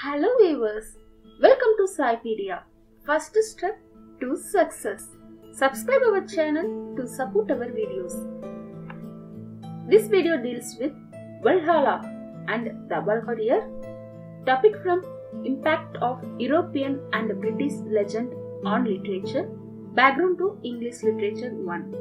Hello viewers, welcome to Saipedia. First step to success. Subscribe our channel to support our videos. This video deals with Valhalla and the Valkyrie. Topic from Impact of European and British Legend on Literature. Background to English Literature 1.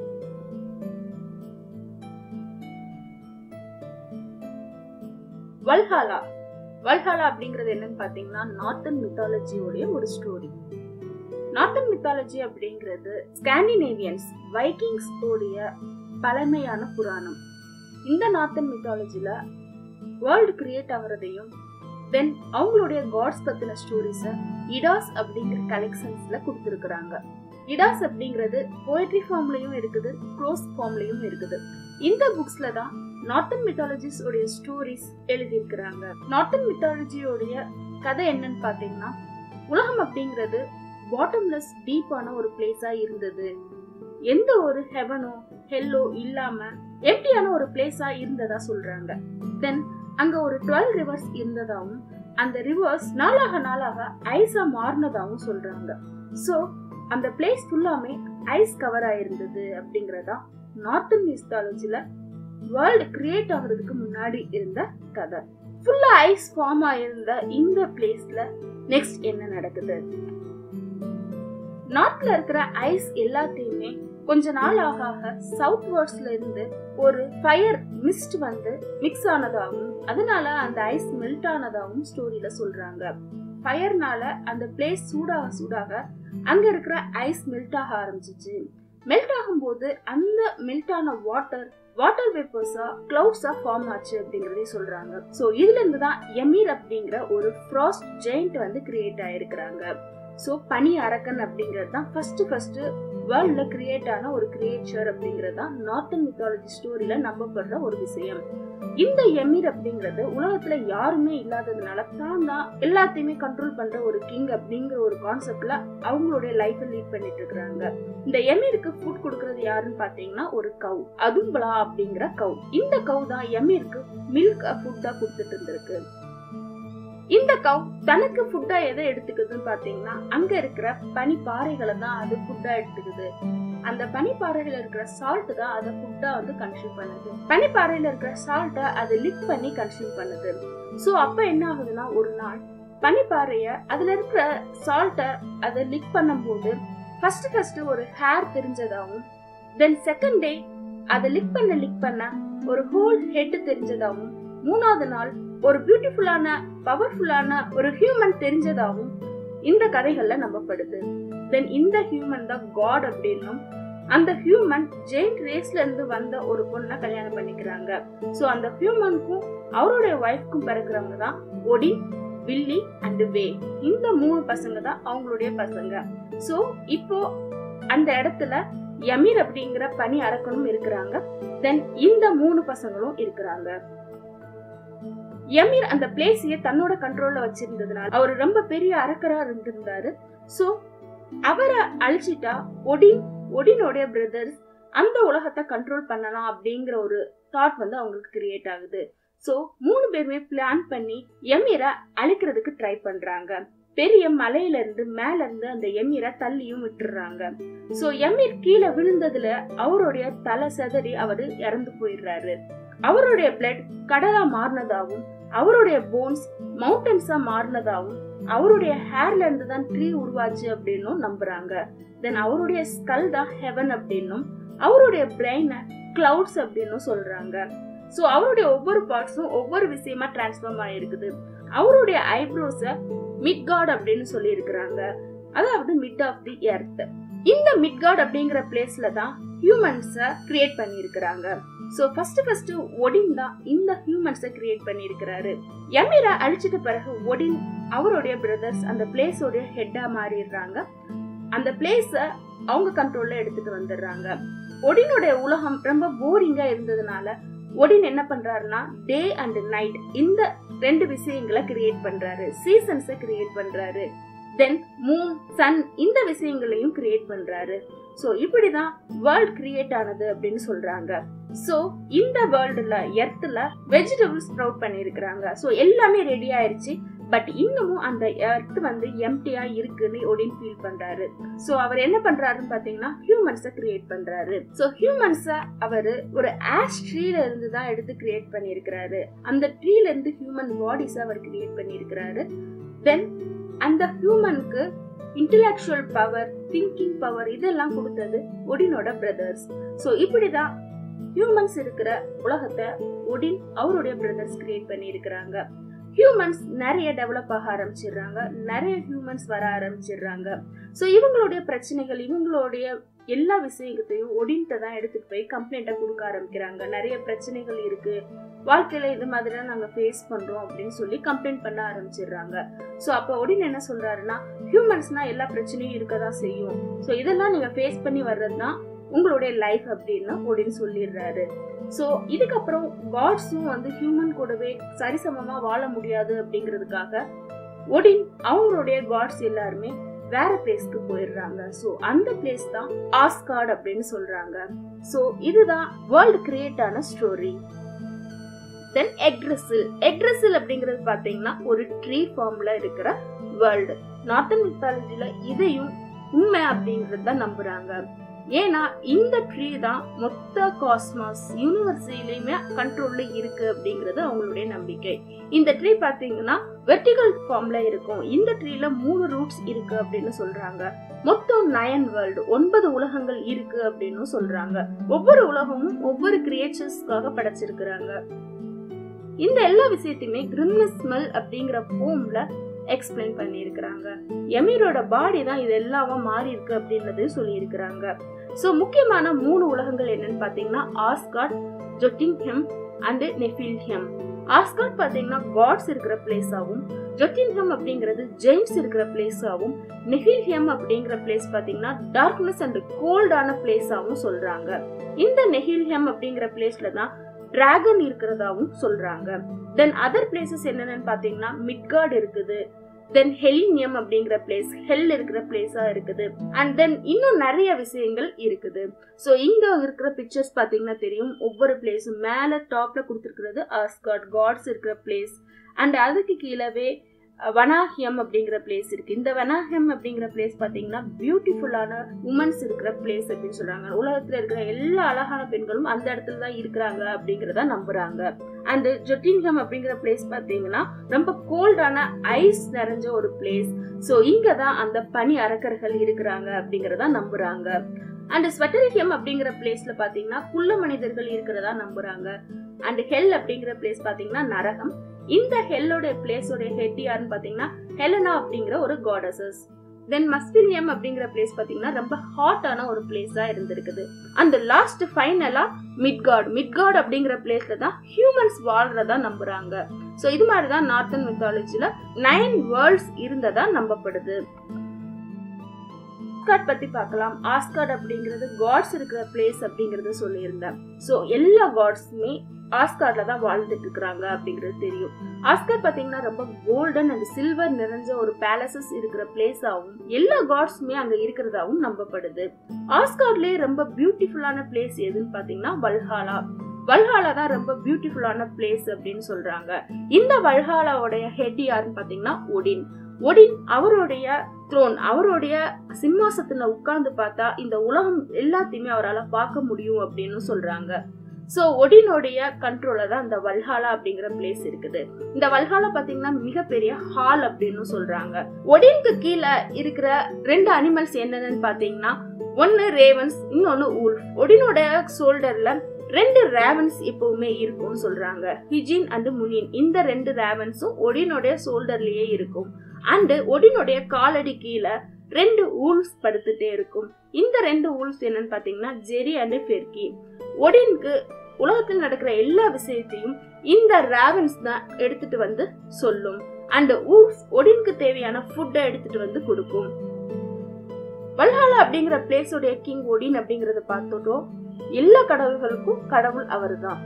வல்ஹாலா வல்ஹாலா அப்படிங்கிறது என்னன்னு பாத்தீங்கன்னா northern மித்தாலஜியோடைய ஒரு story northern mythology அப்படிங்கிறது ஸ்காண்டினேவியன்ஸ் Vikings உடைய பழமையான புராணம் இந்த northern மித்தாலஜில வேர்ல்டு கிரியேட் ஆகுறதையும் தென் அவங்களுடைய காட்ஸ் பத்தின ஸ்டோரிஸ இடாஸ் அப்படிங்கிற கலெக்ஷன்ஸ்ல கொடுத்துருக்குறாங்க இடாஸ் அப்படிங்கிறது போயட்ரி ஃபார்ம்லயும் இருக்குது க்ளோஸ் ஃபார்ம்லயும் இருக்குது இந்த புக்ஸ்ல தான் நார்த்தன் மித்தாலஜிஸ் உடைய ஸ்டோரிஸ் எழுதியிருக்கிறாங்க நார்த்தன் மித்தாலஜியோடைய கதை என்னன்னு பாத்தீங்கன்னா உலகம் அப்படிங்கிறது பாட்டம்லெஸ் டீப்பான ஒரு பிளேஸா இருந்தது எந்த ஒரு ஹெவனோ ஹெல்லோ இல்லாம எம்டியான ஒரு பிளேஸா இருந்ததா சொல்றாங்க தென் அங்க ஒரு டுவெல் ரிவர்ஸ் இருந்ததாவும் அந்த ரிவர்ஸ் நாளாக நாளாக ஐஸா மாறினதாவும் சொல்றாங்க சோ அந்த பிளேஸ் ஃபுல்லாமே ஐஸ் கவர் ஆயிருந்தது அப்படிங்கறதா நார்த்தன் மிஸ்தாலஜில வேர்ல்டு கிரியேட் ஆகுறதுக்கு முன்னாடி இருந்த கதை ஃபுல்லா ஐஸ் ஃபார்ம் ஆயிருந்த இந்த பிளேஸ்ல நெக்ஸ்ட் என்ன நடக்குது நார்த்ல இருக்கிற ஐஸ் எல்லாத்தையுமே கொஞ்ச நாள் ஆக ஆக சவுத் வேர்ட்ஸ்ல இருந்து ஒரு ஃபயர் மிஸ்ட் வந்து மிக்ஸ் ஆனதாகவும் அதனால அந்த ஐஸ் மெல்ட் ஆனதாகவும் ஸ்டோரியில சொல்றாங்க ஃபயர்னால அந்த பிளேஸ் சூடாக சூடாக அங்க இருக்கிற ஐஸ் மெல்ட் ஆக ஆரம்பிச்சிச்சு மெல்ட் ஆகும்போது அந்த மெல்ட் ஆன வாட்டர் வாட்டர் வேப்பர்ஸா கிளவுட்ஸா ஃபார்ம் ஆச்சு அப்படிங்கறதே சொல்றாங்க சோ இதுல இருந்து தான் எமீர் அப்படிங்கிற ஒரு ஃப்ராஸ்ட் ஜெயிண்ட் வந்து கிரியேட் ஆயிருக்கிறாங்க சோ பனி அரக்கன் அப்படிங்கிறது தான் ஃபர்ஸ்ட் ஃபர்ஸ்ட் வேர்ல்ட்ல கிரியேட் ஆன ஒரு கிரியேச்சர் அப்படிங்கிறது தான் நார்த்தன் மித்தாலஜி ஸ்டோரியில நம்பப்படுற ஒரு விஷயம் இந்த எமீர் அப்படிங்கிறது உலகத்துல யாருமே இல்லாததுனால தான் தான் எல்லாத்தையுமே கண்ட்ரோல் பண்ற ஒரு கிங் அப்படிங்கிற ஒரு கான்செப்ட்ல அவங்களுடைய லைஃபை லீட் பண்ணிட்டு இருக்காங்க இந்த எமீருக்கு ஃபுட் கொடுக்கறது யாருன்னு பாத்தீங்கன்னா ஒரு கவ் அதும்பலா அப்படிங்கிற கவ் இந்த கவ் தான் எமீருக்கு மில்க் ஃபுட்டா கொடுத்துட்டு இருந்திருக்கு இந்த கவ் தனக்கு ஃபுட்டா எதை எடுத்துக்குதுன்னு பாத்தீங்கன்னா அங்க இருக்கிற பனி பாறைகளை தான் அது ஃபுட்டா எடுத்துக்குது அந்த பனிப்பாறையில இருக்கிற சால்ட் தான் அதை ஃபுட்டா வந்து கன்சியூம் பண்ணுது பனிப்பாறையில இருக்கிற சால்ட்டை அது லிக் பண்ணி கன்சியூம் பண்ணுது சோ அப்ப என்ன ஆகுதுன்னா ஒரு நாள் பனிப்பாறைய அதுல இருக்கிற சால்ட்டை அதை லிக் பண்ணும்போது ஃபர்ஸ்ட் ஃபர்ஸ்ட் ஒரு ஹேர் தெரிஞ்சதாவும் தென் செகண்ட் டே அதை லிக் பண்ண லிக் பண்ண ஒரு ஹோல் ஹெட் தெரிஞ்சதாவும் மூணாவது நாள் ஒரு பியூட்டிஃபுல்லான பவர்ஃபுல்லான ஒரு ஹியூமன் தெரிஞ்சதாவும் இந்த கதைகள்ல நம்பப்படுது தென் இந்த ஹியூமன் தான் காட் அப்படின்னும் அந்த ஹியூமன் ஜெயிண்ட் ரேஸ்ல இருந்து வந்த ஒரு பொண்ணை கல்யாணம் பண்ணிக்கிறாங்க சோ அந்த ஹியூமனுக்கும் அவருடைய ஒய்ஃப்க்கும் பிறக்கிறவங்க தான் ஒடின் வில்லி அண்ட் வே இந்த மூணு பசங்க தான் அவங்களுடைய பசங்க சோ இப்போ அந்த இடத்துல யமீர் அப்படிங்கிற பனி அரக்கனும் இருக்கிறாங்க தென் இந்த மூணு பசங்களும் இருக்கிறாங்க யமீர் அந்த பிளேஸையே தன்னோட கண்ட்ரோல்ல வச்சிருந்ததுனால அவர் ரொம்ப பெரிய அரக்கரா இருந்திருந்தாரு சோ அவரை அழிச்சிட்டா ஒடின் ஒடினோடைய பிரதர்ஸ் அந்த உலகத்தை கண்ட்ரோல் பண்ணலாம் அப்படிங்கிற ஒரு தாட் வந்து அவங்களுக்கு கிரியேட் ஆகுது சோ மூணு பேருமே பிளான் பண்ணி எமீரை அழிக்கிறதுக்கு ட்ரை பண்றாங்க பெரிய மலையில இருந்து மேல இருந்து அந்த எமீரை தள்ளியும் விட்டுறாங்க சோ எமீர் கீழே விழுந்ததுல அவருடைய தலை செதறி அவரு இறந்து போயிடுறாரு அவருடைய பிளட் கடலா மாறினதாவும் அவருடைய போன்ஸ் மவுண்டன்ஸா மாறினதாவும் அவருடைய ஹேர்ல இருந்து தான் ட்ரீ உருவாச்சு அப்படின்னும் நம்புறாங்க தென் அவருடைய ஸ்கல் தான் ஹெவன் அப்படின்னும் அவருடைய பிரெயின கிளவுட்ஸ் அப்படின்னும் சொல்றாங்க சோ அவருடைய ஒவ்வொரு பார்ட்ஸும் ஒவ்வொரு விஷயமா டிரான்ஸ்ஃபார்ம் ஆயிருக்குது அவருடைய ஐப்ரோஸ மிட் காட் அப்படின்னு சொல்லி இருக்கிறாங்க அதாவது மிட் ஆஃப் தி எர்த் இந்த மிட்காட் அப்படிங்கிற பிளேஸ்ல தான் ஹியூமன்ஸ கிரியேட் பண்ணி இருக்கிறாங்க சோ ஃபர்ஸ்ட் ஃபர்ஸ்ட் ஒடின் தான் இந்த ஹியூமன்ஸ கிரியேட் பண்ணி இருக்கிறாரு யமீரா அழிச்சிட்ட பிறகு ஒடின் அவருடைய பிரதர்ஸ் அந்த பிளேஸோட ஹெட்டா மாறிடுறாங்க அந்த பிளேஸ அவங்க கண்ட்ரோல்ல எடுத்துட்டு வந்துடுறாங்க ஒடினுடைய உலகம் ரொம்ப போரிங்கா இருந்ததுனால ஒடின் என்ன பண்றாருன்னா டே அண்ட் நைட் இந்த ரெண்டு விஷயங்களை கிரியேட் பண்றாரு சீசன்ஸ கிரியேட் பண்றாரு தென் மூன் சன் இந்த விஷயங்களையும் கிரியேட் பண்றாரு சோ இப்படிதான் வேர்ல்ட் கிரியேட் ஆனது அப்படின்னு சொல்றாங்க சோ இந்த வேர்ல்டுல எர்த்ல வெஜிடபிள்ஸ் ஸ்ப்ரவுட் பண்ணிருக்கிறாங்க சோ எல்லாமே ரெடி ஆயிருச்சு பட் இன்னமும் அந்த எர்த் வந்து எம்டியா இருக்குன்னு ஒடின் ஃபீல் பண்றாரு சோ அவர் என்ன பண்றாருன்னு பாத்தீங்கன்னா ஹியூமன்ஸ கிரியேட் பண்றாரு சோ ஹியூமன்ஸ அவரு ஒரு ஆஷ் ட்ரீல இருந்து தான் எடுத்து கிரியேட் பண்ணியிருக்கிறாரு அந்த ட்ரீல இருந்து ஹியூமன் பாடிஸ் அவர் கிரியேட் பண்ணியிருக்கிறாரு தென் அந்த ஹியூமனுக்கு இன்டலெக்சுவல் பவர் திங்கிங் பவர் இதெல்லாம் கொடுத்தது ஒடினோட பிரதர்ஸ் சோ இப்படிதான் ஹியூமன்ஸ் இருக்கிற உலகத்தை ஒடின் அவருடைய பிரதர்ஸ் கிரியேட் பண்ணி இருக்கிறாங்க ஹியூமன்ஸ் நிறைய டெவலப் ஆக ஆரம்பிச்சிடுறாங்க நிறைய ஹியூமன்ஸ் வர ஆரம்பிச்சிடுறாங்க ஸோ இவங்களுடைய பிரச்சனைகள் இவங்களுடைய எல்லா விஷயத்தையும் ஒடின்ட்டு தான் எடுத்துட்டு போய் கம்ப்ளைண்ட்டை கொடுக்க ஆரம்பிக்கிறாங்க நிறைய பிரச்சனைகள் இருக்கு வாழ்க்கையில இது மாதிரிலாம் நாங்க ஃபேஸ் பண்றோம் அப்படின்னு சொல்லி கம்ப்ளைண்ட் பண்ண ஆரம்பிச்சிடுறாங்க ஸோ அப்போ ஒடின் என்ன சொல்றாருன்னா ஹியூமன்ஸ்னா எல்லா பிரச்சனையும் இருக்க தான் செய்யும் ஸோ இதெல்லாம் நீங்க ஃபேஸ் பண்ணி வர்றது தான் உங்களுடைய லைஃப் அப்படின்னு ஒடின் சொல்லிடுறாரு ஸோ இதுக்கப்புறம் காட்ஸும் வந்து ஹியூமன் கூடவே சரிசமமா வாழ முடியாது அப்படிங்கிறதுக்காக ஒடின் அவங்களுடைய காட்ஸ் எல்லாருமே வேற பிளேஸ்க்கு போயிடுறாங்க ஸோ அந்த பிளேஸ் தான் ஆஸ்கார்ட் அப்படின்னு சொல்றாங்க ஸோ இதுதான் வேர்ல்டு கிரியேட் ஆன ஸ்டோரி தென் எக்ரெசில் எக்ரெசில் அப்படிங்கிறது பாத்தீங்கன்னா ஒரு ட்ரீ ஃபார்ம்ல இருக்கிற வேர்ல்டு நார்த்தன் மித்தாலஜில இதையும் உண்மை அப்படிங்கிறது தான் நம்புறாங்க ஏன்னா இந்த ட்ரீ தான் மொத்த காஸ்மாஸ் யூனிவர்சிட்டிலையுமே கண்ட்ரோல்ல இருக்கு அப்படிங்கிறது அவங்களுடைய நம்பிக்கை இந்த ட்ரீ பாத்தீங்கன்னா வெர்டிகல் ஃபார்ம்ல இருக்கும் இந்த ட்ரீல மூணு ரூட்ஸ் இருக்கு அப்படின்னு சொல்றாங்க மொத்தம் நயன் வேர்ல்டு ஒன்பது உலகங்கள் இருக்கு அப்படின்னு சொல்றாங்க ஒவ்வொரு உலகமும் ஒவ்வொரு கிரியேச்சர்ஸ்க்காக படைச்சிருக்கிறாங்க இந்த எல்லா விஷயத்தையுமே கிரிம்னஸ்மெல் அப்படிங்கிற போம்ல எக்ஸ்பிளைன் பண்ணியிருக்கிறாங்க எமீரோட பாடி தான் இது எல்லாமா மாறி இருக்கு அப்படின்றது சொல்லியிருக்கிறாங்க ஸோ முக்கியமான மூணு உலகங்கள் என்னன்னு பார்த்தீங்கன்னா Asgard Jotunheim and Niflheim Asgard பார்த்தீங்கன்னா காட்ஸ் இருக்கிற பிளேஸாகவும் ஜொட்டின்ஹெம் அப்படிங்கிறது ஜெயின்ஸ் இருக்கிற பிளேஸாகவும் நெஹில்ஹெம் அப்படிங்கிற பிளேஸ் பார்த்தீங்கன்னா டார்க்னஸ் அண்ட் கோல்டான பிளேஸாகவும் சொல்றாங்க இந்த நெஹில்ஹெம் அப்படிங்கிற பிளேஸ்ல தான் டிராகன் இருக்கிறதாவும் சொல்றாங்க தென் அதர் பிளேசஸ் என்னென்னு பாத்தீங்கன்னா மிட்கார்ட் இருக்குது தென் ஹெலினியம் அப்படிங்கிற பிளேஸ் ஹெல் இருக்கிற பிளேஸா இருக்குது அண்ட் தென் இன்னும் நிறைய விஷயங்கள் இருக்குது ஸோ இங்க இருக்கிற பிக்சர்ஸ் பாத்தீங்கன்னா தெரியும் ஒவ்வொரு பிளேஸும் மேல டாப்ல கொடுத்துருக்கிறது ஆஸ்கார்ட் காட்ஸ் இருக்கிற பிளேஸ் அண்ட் அதுக்கு கீழவே வனாஹியம் அப்படிங்கிற பிளேஸ் இருக்கு இந்த வனாஹியம் அப்படிங்கிற பிளேஸ் பாத்தீங்கன்னா பியூட்டிஃபுல்லான உமன்ஸ் இருக்கிற பிளேஸ் அப்படின்னு சொல்றாங்க உலகத்துல இருக்கிற எல்லா அழகான பெண்களும் அந்த இடத்துல தான் இருக்கிறாங்க அப்படிங்கறத நம்புறாங்க அண்ட் ஜொட்டின்ஹம் அப்படிங்கிற பிளேஸ் பாத்தீங்கன்னா ரொம்ப கோல்டான ஐஸ் நிறைஞ்ச ஒரு பிளேஸ் ஸோ இங்க தான் அந்த பனி அரக்கர்கள் இருக்கிறாங்க அப்படிங்கறத நம்புறாங்க அண்ட் ஸ்வெட்டரிஹியம் அப்படிங்கிற பிளேஸ்ல பாத்தீங்கன்னா குள்ள மனிதர்கள் இருக்கிறதா நம்புறாங்க அண்ட் ஹெல் அப்படிங்கிற பிளேஸ் பாத்தீங்கன்னா நரகம் இந்த ஹெல்லோட பிளேஸோட ஹெட் யாருன்னு பாத்தீங்கன்னா ஹெலனா அப்படிங்கிற ஒரு காடசஸ் தென் மஸ்பிலியம் அப்படிங்கிற பிளேஸ் பாத்தீங்கன்னா ரொம்ப ஹாட்டான ஒரு பிளேஸா இருந்திருக்குது அந்த லாஸ்ட் ஃபைனலா மிட்காட் மிட்காட் அப்படிங்கிற பிளேஸ்ல தான் ஹியூமன்ஸ் வாழ்றதா நம்புறாங்க சோ இது மாதிரி தான் நார்த்தன் மித்தாலஜில நைன் வேர்ல்ட்ஸ் இருந்ததா நம்பப்படுது ஆஸ்கார்ட் பத்தி பார்க்கலாம் ஆஸ்கார்ட் அப்படிங்கிறது காட்ஸ் இருக்கிற பிளேஸ் அப்படிங்கறது சொல்லியிருந்தேன் சோ எல்லா காட்ஸுமே ஆஸ்கார்ட்ல தான் வாழ்ந்துட்டு இருக்கிறாங்க அப்படிங்கிறது தெரியும் ஆஸ்கார் பாத்தீங்கன்னா ரொம்ப கோல்டன் அண்ட் சில்வர் நிறைஞ்ச ஒரு பேலசஸ் இருக்கிற பிளேஸ் ஆகும் எல்லா காட்ஸுமே அங்க இருக்கிறதாவும் நம்பப்படுது ஆஸ்கார்ட்லயே ரொம்ப பியூட்டிஃபுல்லான பிளேஸ் எதுன்னு பாத்தீங்கன்னா வல்ஹாலா வல்ஹாலா தான் ரொம்ப பியூட்டிஃபுல்லான பிளேஸ் அப்படின்னு சொல்றாங்க இந்த வல்ஹாலாவுடைய ஹெட் யாருன்னு பாத்தீங்கன்னா ஒடின் ஒடின் அவருடைய த்ரோன் அவருடைய சிம்மாசத்துல உட்கார்ந்து பார்த்தா இந்த உலகம் எல்லாத்தையுமே அவரால் பார்க்க முடியும் அப்படின்னு சொல்றாங்க சோ ஒடினுடைய கண்ட்ரோல தான் இந்த வல்ஹாலா அப்படிங்கிற பிளேஸ் இருக்குது இந்த வல்ஹாலா பாத்தீங்கன்னா மிகப்பெரிய ஹால் அப்படின்னு சொல்றாங்க ஒடினுக்கு கீழே இருக்கிற ரெண்டு அனிமல்ஸ் என்னென்னு பாத்தீங்கன்னா ஒன்னு ரேவன்ஸ் இன்னொன்னு ஊல்ஃப் ஒடினோட ஷோல்டர்ல ரெண்டு ரேவன்ஸ் எப்பவுமே இருக்கும்னு சொல்றாங்க ஹிஜின் அண்ட் முனின் இந்த ரெண்டு ரேவன்ஸும் ஒடினுடைய ஷோல்டர்லயே இருக்கும் அண்ட் ஒடினுடைய காலடி கீழே ரெண்டு ஊல்ஸ் படுத்துட்டே இருக்கும் இந்த ரெண்டு ஊல்ஸ் என்னன்னு பாத்தீங்கன்னா ஜெரி அண்ட் ஃபெர்கி ஒடினுக்கு உலகத்தில் நடக்கிற எல்லா விஷயத்தையும் இந்த ராவன்ஸ் தான் எடுத்துட்டு வந்து சொல்லும் அண்ட் ஊல்ஸ் ஒடினுக்கு தேவையான ஃபுட்டை எடுத்துட்டு வந்து கொடுக்கும் வல்ஹாலா அப்படிங்கிற பிளேஸோடைய கிங் ஒடின் அப்படிங்கறத பார்த்துட்டோம் எல்லா கடவுள்களுக்கும் கடவுள் அவர்தான்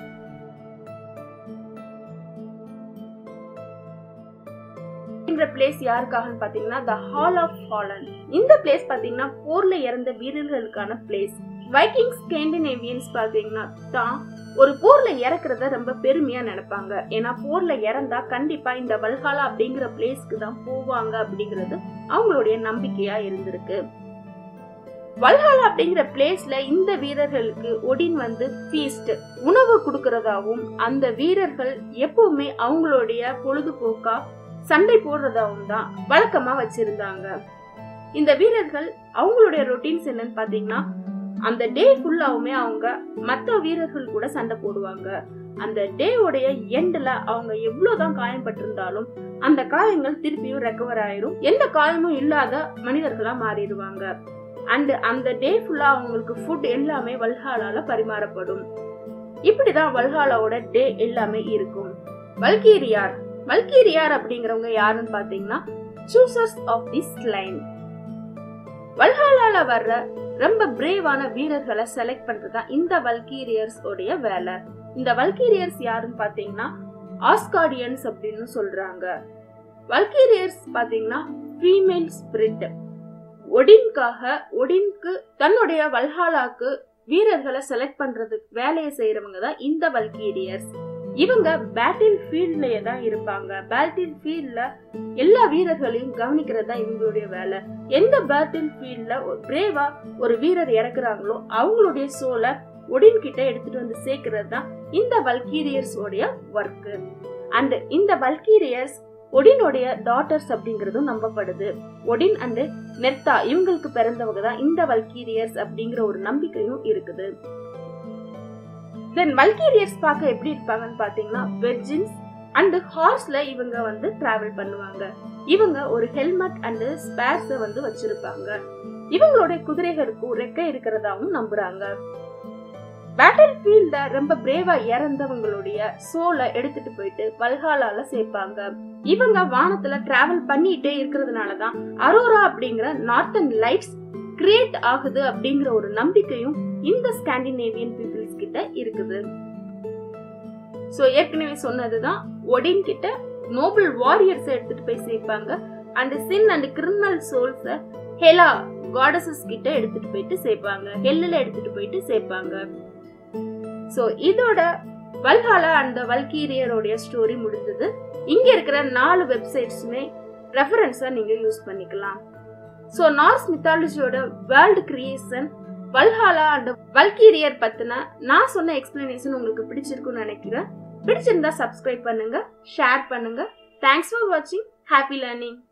அப்படிங்கிற பிளேஸ் யாருக்காகன்னு பாத்தீங்கன்னா த ஹால் ஆஃப் ஹாலண்ட் இந்த பிளேஸ் பாத்தீங்கன்னா போர்ல இறந்த வீரர்களுக்கான பிளேஸ் வைக்கிங் ஸ்கேண்டினேவியன்ஸ் பாத்தீங்கன்னா தான் ஒரு போர்ல இறக்குறத ரொம்ப பெருமையா நினைப்பாங்க ஏன்னா போர்ல இறந்தா கண்டிப்பா இந்த வல்ஹாலா அப்படிங்கிற பிளேஸ்க்கு தான் போவாங்க அப்படிங்கிறது அவங்களுடைய நம்பிக்கையா இருந்திருக்கு வல்ஹாலா அப்படிங்கிற பிளேஸ்ல இந்த வீரர்களுக்கு ஒடின் வந்து ஃபீஸ்ட் உணவு கொடுக்கறதாவும் அந்த வீரர்கள் எப்பவுமே அவங்களுடைய பொழுதுபோக்கா சண்டை போடுறதாவும் தான் வழக்கமா வச்சிருந்தாங்க இந்த வீரர்கள் அவங்களுடைய ரொட்டீன்ஸ் என்னன்னு பாத்தீங்கன்னா அந்த டே ஃபுல்லாவுமே அவங்க மற்ற வீரர்கள் கூட சண்டை போடுவாங்க அந்த டே உடைய எண்ட்ல அவங்க எவ்வளவுதான் காயம்பட்டிருந்தாலும் அந்த காயங்கள் திருப்பியும் ரெக்கவர் ஆயிரும் எந்த காயமும் இல்லாத மனிதர்களா மாறிடுவாங்க அண்ட் அந்த டே ஃபுல்லா அவங்களுக்கு ஃபுட் எல்லாமே வல்ஹாலால பரிமாறப்படும் இப்படிதான் வல்ஹாலாவோட டே எல்லாமே இருக்கும் வல்கீரியார் வல்கீரியார் அப்படிங்கிறவங்க யாருன்னு பாத்தீங்கன்னா சூசர்ஸ் ஆஃப் தி ஸ்லைன் வல்ஹாலால வர்ற ரொம்ப பிரேவான வீரர்களை செலக்ட் பண்றதா இந்த வல்கீரியர்ஸ் உடைய வேலை இந்த வல்கீரியர்ஸ் யாருன்னு பாத்தீங்கன்னா ஆஸ்காடியன்ஸ் அப்படின்னு சொல்றாங்க வல்கீரியர்ஸ் பாத்தீங்கன்னா ஃபீமேல் ஸ்பிரிட் ஒடின்காக ஒடின்க்கு தன்னுடைய வல்ஹாலாக்கு வீரர்களை செலக்ட் பண்றதுக்கு வேலையை செய்யறவங்க தான் இந்த வல்கீரியர்ஸ் இவங்க பேட்டில் ஃபீல்ட்லயே தான் இருப்பாங்க பேட்டில் ஃபீல்ட்ல எல்லா வீரர்களையும் கவனிக்கிறது தான் இவங்களுடைய வேலை எந்த பேட்டில் ஃபீல்ட்ல பிரேவா ஒரு வீரர் இறக்குறாங்களோ அவங்களுடைய சோலை ஒடின் கிட்ட எடுத்துட்டு வந்து சேர்க்கறது தான் இந்த வல்கீரியர்ஸ் உடைய ஒர்க் அண்ட் இந்த வல்கீரியர்ஸ் ஒடினுடைய டாட்டர்ஸ் அப்படிங்கறதும் நம்பப்படுது ஒடின் அண்ட் நெர்த்தா இவங்களுக்கு பிறந்தவங்க தான் இந்த வல்கீரியர்ஸ் அப்படிங்கிற ஒரு நம்பிக்கையும் இருக்குது தென் வல்கீரியர்ஸ் பார்க்க எப்படி இருப்பாங்கன்னு பாத்தீங்கன்னா வெர்ஜின்ஸ் அண்ட் ஹார்ஸ்ல இவங்க வந்து டிராவல் பண்ணுவாங்க இவங்க ஒரு ஹெல்மெட் அண்ட் ஸ்பேர்ஸ் வந்து வச்சிருப்பாங்க இவங்களுடைய குதிரைகளுக்கும் ரெக்கை இருக்கிறதாவும் நம்புறாங்க பேட்டில் ஃபீல்ட ரொம்ப பிரேவா இறந்தவங்களுடைய சோலை எடுத்துட்டு போயிட்டு வல்ஹாலால சேர்ப்பாங்க இவங்க வானத்துல டிராவல் பண்ணிட்டே இருக்கிறதுனாலதான் அரோரா அப்படிங்கிற நார்த்தன் லைட்ஸ் கிரியேட் ஆகுது அப்படிங்கிற ஒரு நம்பிக்கையும் இந்த ஸ்காண்டினேவியன் பீப்புள்ஸ் கிட்ட இருக்குது சோ ஏற்கனவே சொன்னதுதான் ஒடின் கிட்ட நோபல் வாரியர்ஸ் எடுத்துட்டு போய் சேர்ப்பாங்க அண்ட் சின் அண்ட் கிரிமினல் சோல்ஸ ஹெலா காடசஸ் கிட்ட எடுத்துட்டு போயிட்டு சேர்ப்பாங்க ஹெல்லில் எடுத்துட்டு போயிட்டு சேர்ப்பாங்க சோ இதோட வல்ஹாலா அண்ட் வல்கீரியரோடைய ஸ்டோரி முடிஞ்சது இங்க இருக்கிற நாலு வெப்சைட்ஸுமே ரெஃபரன்ஸா நீங்க யூஸ் பண்ணிக்கலாம் சோ நார்ஸ் மித்தாலஜியோட world creation Valhalla and Valkyrie பத்தின நான் சொன்ன எக்ஸ்பிளனேஷன் உங்களுக்கு பிடிச்சிருக்கும்னு நினைக்கிறேன் பிடிச்சிருந்தா சப்ஸ்கிரைப் பண்ணுங்க ஷேர் பண்ணுங்க தேங்க்ஸ் ஃபார் வாட்சிங் ஹாப்பி லேர்னிங்